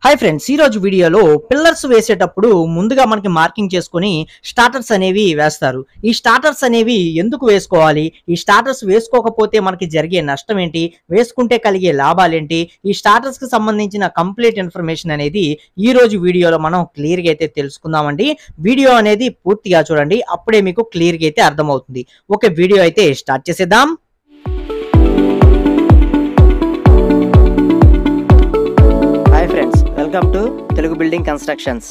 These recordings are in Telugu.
హాయ్ ఫ్రెండ్స్ ఈ రోజు వీడియోలో పిల్లర్స్ వేసేటప్పుడు ముందుగా మనకి మార్కింగ్ చేసుకొని స్టార్టర్స్ అనేవి వేస్తారు ఈ స్టార్టర్స్ అనేవి ఎందుకు వేసుకోవాలి ఈ స్టార్టర్స్ వేసుకోకపోతే మనకి జరిగే నష్టం ఏంటి వేసుకుంటే కలిగే లాభాలేంటి ఈ స్టార్టర్స్ కి సంబంధించిన కంప్లీట్ ఇన్ఫర్మేషన్ అనేది ఈ రోజు వీడియోలో మనం క్లియర్ గా అయితే తెలుసుకుందామండి వీడియో అనేది పూర్తిగా చూడండి అప్పుడే మీకు క్లియర్ గా అయితే అర్థమవుతుంది ఓకే వీడియో అయితే స్టార్ట్ చేసేద్దాం hi friends welcome to Telugu building constructions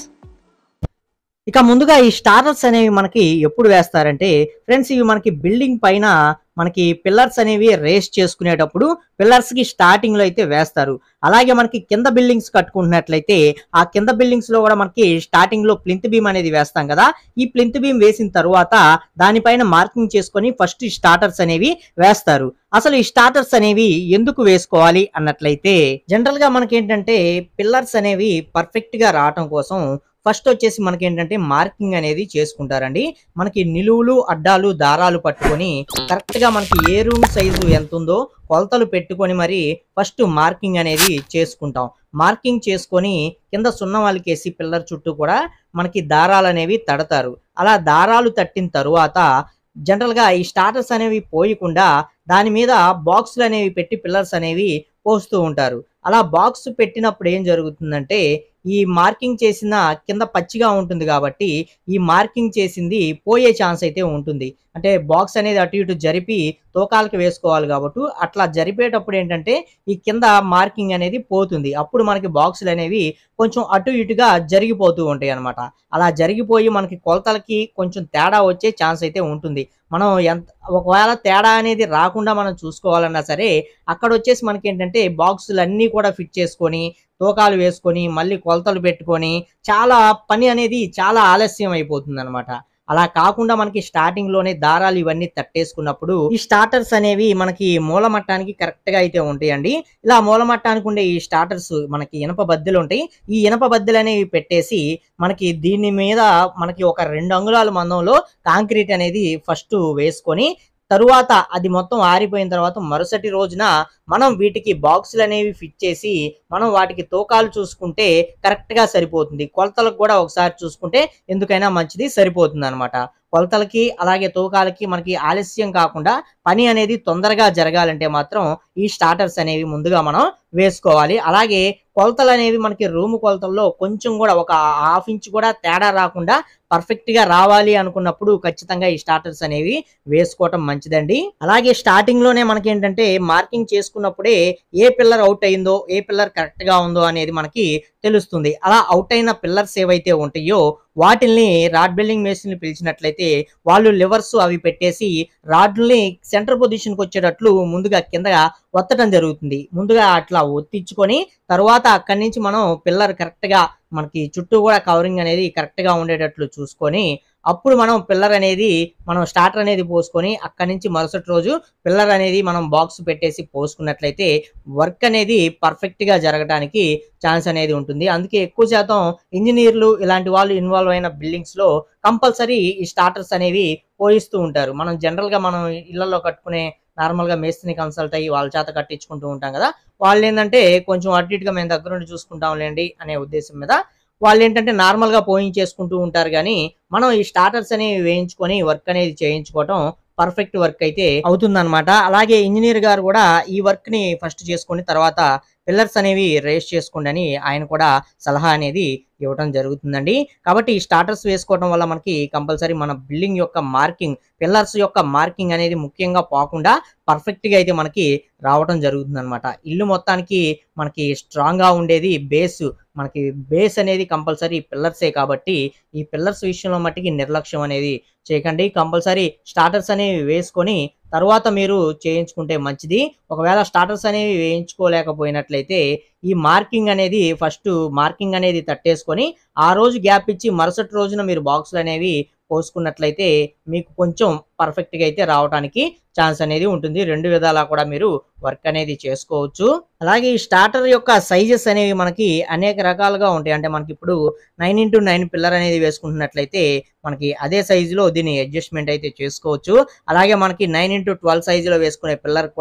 ఇక ముందుగా ఈ స్టార్టర్స్ అనేవి మనకి ఎప్పుడు వేస్తారంటే ఫ్రెండ్స్ ఇవి మనకి బిల్డింగ్ పైన మనకి పిల్లర్స్ అనేవి రేస్ చేసుకునేటప్పుడు పిల్లర్స్ కి స్టార్టింగ్ లో అయితే వేస్తారు అలాగే మనకి కింద బిల్డింగ్స్ కట్టుకుంటున్నట్లయితే ఆ కింద బిల్డింగ్స్ లో కూడా మనకి స్టార్టింగ్ లో ప్లింత్ బీమ్ అనేది వేస్తాం కదా ఈ ప్లింత్ బీమ్ వేసిన తర్వాత దానిపైన మార్కింగ్ చేసుకొని ఫస్ట్ ఈ స్టార్టర్స్ అనేవి వేస్తారు అసలు ఈ స్టార్టర్స్ అనేవి ఎందుకు వేసుకోవాలి అన్నట్లయితే జనరల్ గా మనకి ఏంటంటే పిల్లర్స్ అనేవి పర్ఫెక్ట్ గా రావటం కోసం ఫస్ట్ వచ్చేసి మనకి ఏంటంటే మార్కింగ్ అనేది చేసుకుంటారండి మనకి నిలువులు అడ్డాలు దారాలు పట్టుకొని కరెక్ట్ గా మనకి ఏ రూమ్ సైజు ఎంత ఉందో కొలతలు పెట్టుకొని మరి ఫస్ట్ మార్కింగ్ అనేది చేసుకుంటాం మార్కింగ్ చేసుకొని కింద సున్న వాళ్ళకేసి పిల్లర్ చుట్టూ కూడా మనకి దారాలు అనేవి తడతారు అలా దారాలు తట్టిన తరువాత జనరల్ గా ఈ స్టార్టర్స్ అనేవి పోయకుండా దాని మీద బాక్సులు అనేవి పెట్టి పిల్లర్స్ అనేవి పోస్తూ ఉంటారు అలా బాక్స్ పెట్టినప్పుడు ఏం జరుగుతుందంటే ఈ మార్కింగ్ చేసిన కింద పచ్చిగా ఉంటుంది కాబట్టి ఈ మార్కింగ్ చేసింది పోయే ఛాన్స్ అయితే ఉంటుంది అంటే బాక్స్ అనేది అటు ఇటు జరిపి తోకాలకి వేసుకోవాలి కాబట్టి అట్లా జరిపేటప్పుడు ఏంటంటే ఈ కింద మార్కింగ్ అనేది పోతుంది అప్పుడు మనకి బాక్సులు అనేవి కొంచెం అటు ఇటుగా జరిగిపోతూ ఉంటాయి అన్నమాట అలా జరిగిపోయి మనకి కొలతలకి కొంచెం తేడా వచ్చే ఛాన్స్ అయితే ఉంటుంది మనం ఎంత ఒకవేళ తేడా అనేది రాకుండా మనం చూసుకోవాలన్నా సరే అక్కడ వచ్చేసి మనకి ఏంటంటే బాక్సులు అన్నీ కూడా ఫిట్ చేసుకొని తూకాలు వేసుకొని మళ్ళీ కొలతలు పెట్టుకొని చాలా పని అనేది చాలా ఆలస్యం అయిపోతుంది అనమాట అలా కాకుండా మనకి స్టార్టింగ్ లోనే దారాలు ఇవన్నీ తట్టేసుకున్నప్పుడు ఈ స్టార్టర్స్ అనేవి మనకి మూలమట్టానికి కరెక్ట్ గా అయితే ఉంటాయండి ఇలా మూలమట్టానికి ఉండే ఈ స్టార్టర్స్ మనకి ఇనప బద్దెలు ఉంటాయి ఈ ఇనప బద్దెలు అనేవి పెట్టేసి మనకి దీని మీద మనకి ఒక రెండు అంగుళాల మందంలో కాంక్రీట్ అనేది ఫస్ట్ వేసుకొని తరువాత అది మొత్తం ఆరిపోయిన తర్వాత మరుసటి రోజున మనం వీటికి బాక్సులు అనేవి ఫిట్ చేసి మనం వాటికి తూకాలు చూసుకుంటే కరెక్ట్ గా సరిపోతుంది కొలతలకు కూడా ఒకసారి చూసుకుంటే ఎందుకైనా మంచిది సరిపోతుంది అనమాట కొలతలకి అలాగే తూకాలకి మనకి ఆలస్యం కాకుండా పని అనేది తొందరగా జరగాలంటే మాత్రం ఈ స్టార్టర్స్ అనేవి ముందుగా మనం వేసుకోవాలి అలాగే కొలతలు అనేవి మనకి రూమ్ కొలతల్లో కొంచెం కూడా ఒక హాఫ్ ఇంచ్ కూడా తేడా రాకుండా పర్ఫెక్ట్ గా రావాలి అనుకున్నప్పుడు ఖచ్చితంగా ఈ స్టార్టర్స్ అనేవి వేసుకోవటం మంచిదండి అలాగే స్టార్టింగ్ లోనే మనకి ఏంటంటే మార్కింగ్ చేసుకున్నప్పుడే ఏ పిల్లర్ అవుట్ అయిందో ఏ పిల్లర్ కరెక్ట్ గా ఉందో అనేది మనకి తెలుస్తుంది అలా అవుట్ అయిన పిల్లర్స్ ఏవైతే ఉంటాయో వాటిల్ని రాడ్ బిల్డింగ్ మేస్ని పిలిచినట్లయితే వాళ్ళు లివర్స్ అవి పెట్టేసి రాడ్లని సెంటర్ పొజిషన్కి వచ్చేటట్లు ముందుగా కింద ఒత్తడం జరుగుతుంది ముందుగా అట్లా ఒత్తించుకొని తర్వాత అక్కడి నుంచి మనం పిల్లర్ కరెక్ట్ గా మనకి చుట్టూ కూడా కవరింగ్ అనేది కరెక్ట్ గా ఉండేటట్లు చూసుకొని అప్పుడు మనం పిల్లర్ అనేది మనం స్టార్టర్ అనేది పోసుకొని అక్కడి నుంచి మరుసటి రోజు పిల్లర్ అనేది మనం బాక్స్ పెట్టేసి పోసుకున్నట్లయితే వర్క్ అనేది పర్ఫెక్ట్ గా జరగడానికి ఛాన్స్ అనేది ఉంటుంది అందుకే ఎక్కువ శాతం ఇంజనీర్లు ఇలాంటి వాళ్ళు ఇన్వాల్వ్ అయిన బిల్డింగ్స్ లో కంపల్సరీ ఈ స్టార్టర్స్ అనేవి పోయిస్తూ ఉంటారు మనం జనరల్ గా మనం ఇళ్లలో కట్టుకునే నార్మల్ గా మేస్త్రిని కన్సల్ట్ అయ్యి వాళ్ళ చేత కట్టించుకుంటూ ఉంటాం కదా వాళ్ళు ఏంటంటే కొంచెం అటు ఇటుగా మేము దగ్గరుండి చూసుకుంటాంలేండి అనే ఉద్దేశం మీద వాళ్ళు ఏంటంటే నార్మల్ గా పోయించేసుకుంటూ ఉంటారు కానీ మనం ఈ స్టార్టర్స్ అనేవి వేయించుకొని వర్క్ అనేది చేయించుకోవటం పర్ఫెక్ట్ వర్క్ అయితే అవుతుందన్నమాట అలాగే ఇంజనీర్ గారు కూడా ఈ వర్క్ ని ఫస్ట్ చేసుకొని తర్వాత పిల్లర్స్ అనేవి రేస్ చేసుకోండి అని ఆయన కూడా సలహా అనేది ఇవ్వడం జరుగుతుందండి కాబట్టి ఈ స్టార్టర్స్ వేసుకోవడం వల్ల మనకి కంపల్సరీ మన బిల్డింగ్ యొక్క మార్కింగ్ పిల్లర్స్ యొక్క మార్కింగ్ అనేది ముఖ్యంగా పోకుండా పర్ఫెక్ట్ గా అయితే మనకి రావడం జరుగుతుంది అనమాట ఇల్లు మొత్తానికి మనకి స్ట్రాంగ్ గా ఉండేది బేస్ మనకి బేస్ అనేది కంపల్సరీ పిల్లర్సే కాబట్టి ఈ పిల్లర్స్ విషయంలో మట్టికి నిర్లక్ష్యం అనేది చేయకండి కంపల్సరీ స్టార్టర్స్ అనేవి వేసుకొని తర్వాత మీరు చేయించుకుంటే మంచిది ఒకవేళ స్టార్టర్స్ అనేవి వేయించుకోలేకపోయినట్లయితే ఈ మార్కింగ్ అనేది ఫస్ట్ మార్కింగ్ అనేది తట్టేసుకొని ఆ రోజు గ్యాప్ ఇచ్చి మరుసటి రోజున మీరు బాక్సులు అనేవి పోసుకున్నట్లయితే మీకు కొంచెం పర్ఫెక్ట్ గా అయితే రావడానికి ఛాన్స్ అనేది ఉంటుంది రెండు విధాలా కూడా మీరు వర్క్ అనేది చేసుకోవచ్చు అలాగే ఈ స్టార్టర్ యొక్క సైజెస్ అనేవి మనకి అనేక రకాలుగా ఉంటాయి అంటే మనకి ఇప్పుడు నైన్ ఇంటూ నైన్ పిల్లర్ అనేది వేసుకుంటున్నట్లయితే మనకి అదే సైజులో దీన్ని అడ్జస్ట్మెంట్ అయితే చేసుకోవచ్చు అలాగే మనకి నైన్ ఇంటూ ట్వెల్వ్ సైజులో వేసుకునే పిల్లర్ కూడా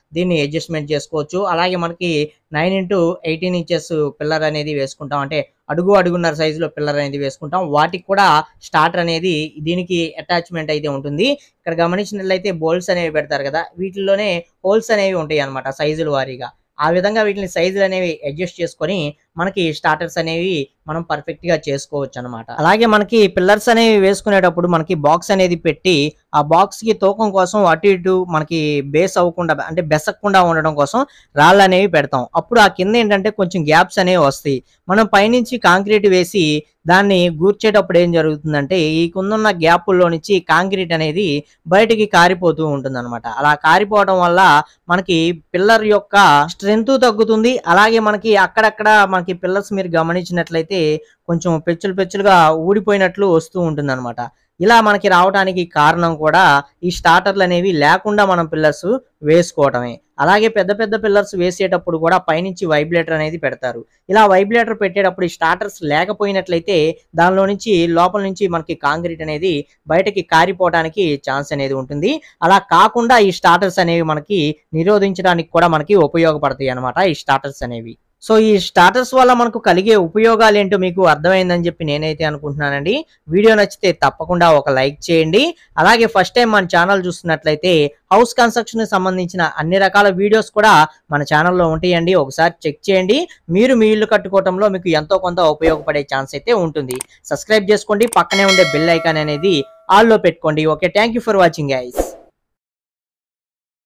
దీన్ని అడ్జస్ట్మెంట్ చేసుకోవచ్చు అలాగే మనకి nine into eighteen inches pillar అనేది వేసుకుంటాం అంటే అడుగు అడుగున్నర సైజులో పిల్లర్ అనేది వేసుకుంటాం వాటికి కూడా స్టార్టర్ అనేది దీనికి అటాచ్మెంట్ అయితే ఉంటుంది ఇక్కడ గమనించినట్లయితే బోల్ట్స్ అనేవి పెడతారు కదా వీటిల్లోనే హోల్స్ అనేవి ఉంటాయి అన్నమాట సైజుల వారీగా ఆ విధంగా వీటిని సైజులు అనేవి అడ్జస్ట్ చేసుకొని మనకి స్టార్టర్స్ అనేవి మనం పర్ఫెక్ట్ గా చేసుకోవచ్చు అనమాట అలాగే మనకి పిల్లర్స్ అనేవి వేసుకునేటప్పుడు మనకి బాక్స్ అనేది పెట్టి ఆ బాక్స్ కి తూకం కోసం అటు ఇటు మనకి బేస్ అవ్వకుండా అంటే బెసక్కకుండా ఉండడం కోసం రాళ్ళు అనేవి పెడతాం అప్పుడు ఆ కింద ఏంటంటే కొంచెం గ్యాప్స్ అనేవి వస్తాయి మనం పైనుంచి కాంక్రీట్ వేసి దాన్ని గూర్చేటప్పుడు ఏం జరుగుతుందంటే ఈ కిందున్న గ్యాపుల్లో నుంచి కాంక్రీట్ అనేది బయటికి కారిపోతూ ఉంటుంది అనమాట అలా కారిపోవడం వల్ల మనకి పిల్లర్ యొక్క స్ట్రెంత్ తగ్గుతుంది అలాగే మనకి అక్కడక్కడ మనకి పిల్లర్స్ మీరు గమనించినట్లయితే కొంచెం పెచ్చులు పెచ్చులుగా ఊడిపోయినట్లు వస్తూ ఉంటుంది అనమాట ఇలా మనకి రావడానికి కారణం కూడా ఈ స్టార్టర్లు అనేవి లేకుండా మనం పిల్లర్స్ వేసుకోవటమే అలాగే పెద్ద పెద్ద పిల్లర్స్ వేసేటప్పుడు కూడా పైనుంచి వైబ్రేటర్ అనేది పెడతారు ఇలా వైబ్రేటర్ పెట్టేటప్పుడు ఈ స్టార్టర్స్ లేకపోయినట్లయితే దానిలో నుంచి లోపల నుంచి మనకి కాంక్రీట్ అనేది బయటకి కారిపోవడానికి ఛాన్స్ అనేది ఉంటుంది అలా కాకుండా ఈ స్టార్టర్స్ అనేవి మనకి నిరోధించడానికి కూడా మనకి ఉపయోగపడతాయి అన్నమాట ఈ స్టార్టర్స్ అనేవి సో ఈ స్టార్టర్స్ వల్ల మనకు కలిగే ఉపయోగాలు ఏంటో మీకు అర్థమైందని చెప్పి నేనైతే అనుకుంటున్నానండి వీడియో నచ్చితే తప్పకుండా ఒక లైక్ చేయండి అలాగే ఫస్ట్ టైం మన ఛానల్ చూస్తున్నట్లయితే హౌస్ కన్స్ట్రక్షన్ కి సంబంధించిన అన్ని రకాల వీడియోస్ కూడా మన ఛానల్లో ఉంటాయండి ఒకసారి చెక్ చేయండి మీరు మీ ఇల్లు కట్టుకోవడంలో మీకు ఎంతో కొంత ఉపయోగపడే ఛాన్స్ అయితే ఉంటుంది సబ్స్క్రైబ్ చేసుకోండి పక్కనే ఉండే బెల్ ఐకాన్ అనేది ఆల్లో పెట్టుకోండి okay thank you for watching guys